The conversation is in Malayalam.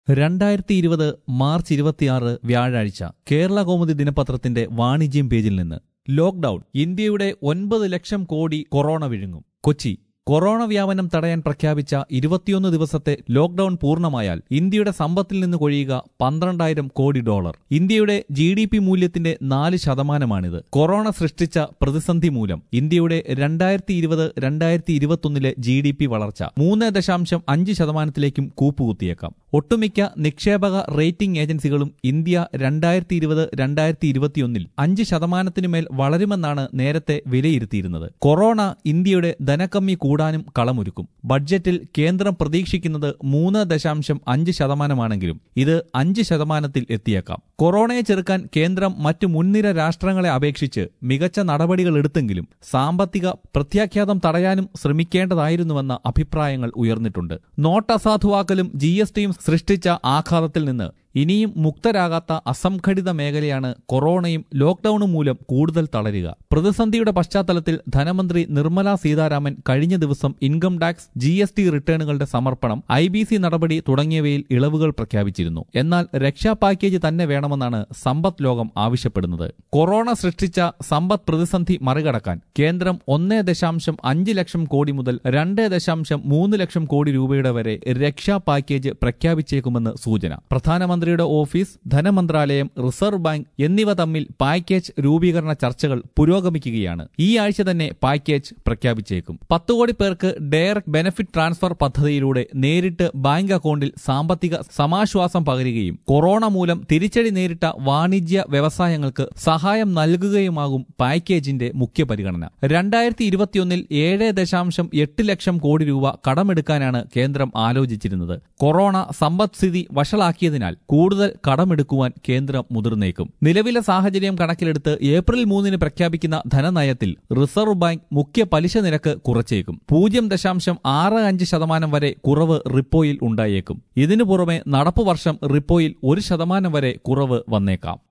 രണ്ടായിരത്തി ഇരുപത് മാർച്ച് ഇരുപത്തിയാറ് വ്യാഴാഴ്ച കേരള കൗമുദി ദിനപത്രത്തിന്റെ വാണിജ്യം പേജിൽ നിന്ന് ലോക്ഡൌൺ ഇന്ത്യയുടെ ഒൻപത് ലക്ഷം കോടി കൊറോണ വിഴുങ്ങും കൊച്ചി കൊറോണ വ്യാപനം തടയാൻ പ്രഖ്യാപിച്ച ഇരുപത്തിയൊന്ന് ദിവസത്തെ ലോക്ഡൌൺ പൂർണ്ണമായാൽ ഇന്ത്യയുടെ സമ്പത്തിൽ നിന്ന് കൊഴിയുക പന്ത്രണ്ടായിരം കോടി ഡോളർ ഇന്ത്യയുടെ ജി ഡി പി മൂല്യത്തിന്റെ നാല് ശതമാനമാണിത് കൊറോണ സൃഷ്ടിച്ച പ്രതിസന്ധി മൂലം ഇന്ത്യയുടെ രണ്ടായിരത്തി ഇരുപത് രണ്ടായിരത്തി ഇരുപത്തൊന്നിലെ ജി ഡി പി വളർച്ച മൂന്ന് ദശാംശം അഞ്ച് ശതമാനത്തിലേക്കും കൂപ്പുകുത്തിയേക്കാം ഒട്ടുമിക്ക നിക്ഷേപക റേറ്റിംഗ് ഏജൻസികളും ഇന്ത്യ രണ്ടായിരത്തി ഇരുപത് രണ്ടായിരത്തി ഇരുപത്തിയൊന്നിൽ അഞ്ച് ശതമാനത്തിനുമേൽ വളരുമെന്നാണ് നേരത്തെ വിലയിരുത്തിയിരുന്നത് കൊറോണ ഇന്ത്യയുടെ ധനക്കമ്മി കൂടാനും കളമൊരുക്കും ബഡ്ജറ്റിൽ കേന്ദ്രം പ്രതീക്ഷിക്കുന്നത് മൂന്ന് ദശാംശം അഞ്ച് ശതമാനമാണെങ്കിലും ഇത് അഞ്ച് ശതമാനത്തിൽ എത്തിയേക്കാം കൊറോണയെ ചെറുക്കാൻ കേന്ദ്രം മറ്റു മുൻനിര രാഷ്ട്രങ്ങളെ അപേക്ഷിച്ച് മികച്ച നടപടികൾ എടുത്തെങ്കിലും സാമ്പത്തിക പ്രത്യാഘാതം തടയാനും ശ്രമിക്കേണ്ടതായിരുന്നുവെന്ന അഭിപ്രായങ്ങൾ ഉയർന്നിട്ടുണ്ട് നോട്ട് അസാധുവാക്കലും ജി എസ് ടിയും സൃഷ്ടിച്ച ആഘാതത്തിൽ നിന്ന് ഇനിയും മുക്തരാകാത്ത അസംഘടിത മേഖലയാണ് കൊറോണയും ലോക്ഡൌണും മൂലം കൂടുതൽ തളരുക പ്രതിസന്ധിയുടെ പശ്ചാത്തലത്തിൽ ധനമന്ത്രി നിർമ്മല സീതാരാമൻ കഴിഞ്ഞ ദിവസം income tax G S T റിട്ടേണുകളുടെ സമർപ്പണം ഐ ബി സി നടപടി തുടങ്ങിയവയിൽ ഇളവുകൾ പ്രഖ്യാപിച്ചിരുന്നു എന്നാൽ രക്ഷാ പാക്കേജ് തന്നെ വേണമെന്നാണ് സമ്പദ് ലോകം ആവശ്യപ്പെടുന്നത് കൊറോണ സൃഷ്ടിച്ച സമ്പദ് പ്രതിസന്ധി മറികടക്കാൻ കേന്ദ്രം ഒന്നേ ദശാംശം അഞ്ച് ലക്ഷം കോടി മുതൽ രണ്ട് ദശാംശം മൂന്ന് ലക്ഷം കോടി രൂപയുടെ വരെ രക്ഷാ പാക്കേജ് പ്രഖ്യാപിച്ചേക്കുമെന്ന് സൂചന പ്രധാനമന്ത്രി മന്ത്രിയുടെ ഓഫീസ് ധനമന്ത്രാലയം റിസർവ് ബാങ്ക് എന്നിവ തമ്മിൽ പാക്കേജ് രൂപീകരണ ചർച്ചകൾ പുരോഗമിക്കുകയാണ് ഈ ആഴ്ച തന്നെ പാക്കേജ് പ്രഖ്യാപിച്ചേക്കും പത്ത് കോടി പേർക്ക് ഡയറക്ട് ബെനഫിറ്റ് ട്രാൻസ്ഫർ പദ്ധതിയിലൂടെ നേരിട്ട് ബാങ്ക് അക്കൗണ്ടിൽ സാമ്പത്തിക സമാശ്വാസം പകരുകയും കൊറോണ മൂലം തിരിച്ചടി നേരിട്ട വാണിജ്യ വ്യവസായങ്ങൾക്ക് സഹായം നൽകുകയുമാകും പാക്കേജിന്റെ മുഖ്യ പരിഗണന രണ്ടായിരത്തി ഇരുപത്തിയൊന്നിൽ ഏഴ് ദശാംശം എട്ട് ലക്ഷം കോടി രൂപ കടമെടുക്കാനാണ് കേന്ദ്രം ആലോചിച്ചിരുന്നത് കൊറോണ സമ്പദ്സ്ഥിതി വഷളാക്കിയതിനാൽ കൂടുതൽ കടമെടുക്കുവാൻ കേന്ദ്രം മുതിർന്നേക്കും നിലവിലെ സാഹചര്യം കണക്കിലെടുത്ത് ഏപ്രിൽ മൂന്നിന് പ്രഖ്യാപിക്കുന്ന ധനനയത്തിൽ റിസർവ് ബാങ്ക് മുഖ്യ പലിശ നിരക്ക് കുറച്ചേക്കും പൂജ്യം ദശാംശം ആറ് അഞ്ച് ശതമാനം വരെ കുറവ് റിപ്പോയിൽ ഉണ്ടായേക്കും ഇതിനു പുറമെ നടപ്പു വർഷം റിപ്പോയിൽ ഒരു ശതമാനം വരെ കുറവ് വന്നേക്കാം